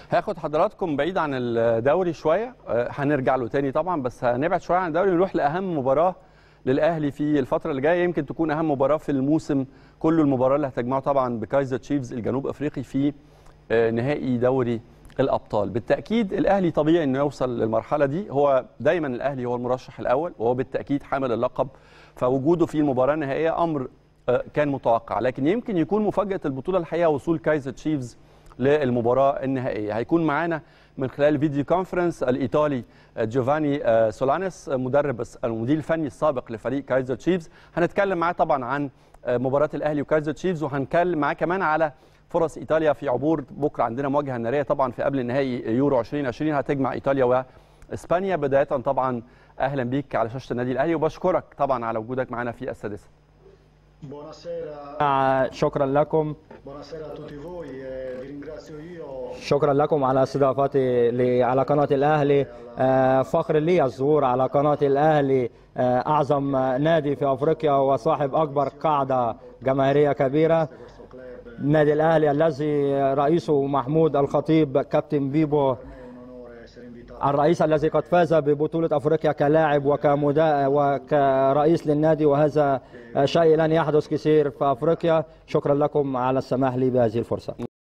هاخد حضراتكم بعيد عن الدوري شويه آه، هنرجع له تاني طبعا بس هنبعد شويه عن الدوري نروح لاهم مباراه للاهلي في الفتره اللي جايه يمكن تكون اهم مباراه في الموسم كله المباراه اللي هتجمعه طبعا بكايزر تشيفز الجنوب افريقي في آه، نهائي دوري الابطال بالتاكيد الاهلي طبيعي انه يوصل للمرحله دي هو دايما الاهلي هو المرشح الاول وهو بالتاكيد حامل اللقب فوجوده في المباراه النهائيه امر آه، كان متوقع لكن يمكن يكون مفاجاه البطوله الحقيقه وصول كايزر تشيفز للمباراه النهائيه هيكون معانا من خلال فيديو كونفرنس الايطالي جوفاني آه، سولانيس مدرب المدير الفني السابق لفريق كايزر تشيفز هنتكلم معاه طبعا عن آه، مباراه الاهلي وكايزر تشيفز وهنتكلم معاه كمان على فرص ايطاليا في عبور بكره عندنا مواجهه ناريه طبعا في قبل النهائي يورو 2020 هتجمع ايطاليا واسبانيا بدايه طبعا اهلا بيك على شاشه النادي الاهلي وبشكرك طبعا على وجودك معنا في السادسه Buonasera, آه، شكرا لكم buonasera a tutti voi e vi ringrazio io شكرا لكم على استضافتي ل- على قناة الأهلي آه، فخر لي الظهور على قناة الأهلي آه، أعظم نادي في أفريقيا وصاحب أكبر قاعدة جماهيرية كبيرة questo club. النادي الأهلي الذي رئيسه محمود الخطيب كابتن بيبو Per me è un onore essere invitato. الرئيس الذي قد فاز ببطولة أفريقيا كلاعب وكمدا وكرئيس للنادي وهذا شيء لن يحدث كثير في أفريقيا شكرا لكم على السماح لي بهذه الفرصة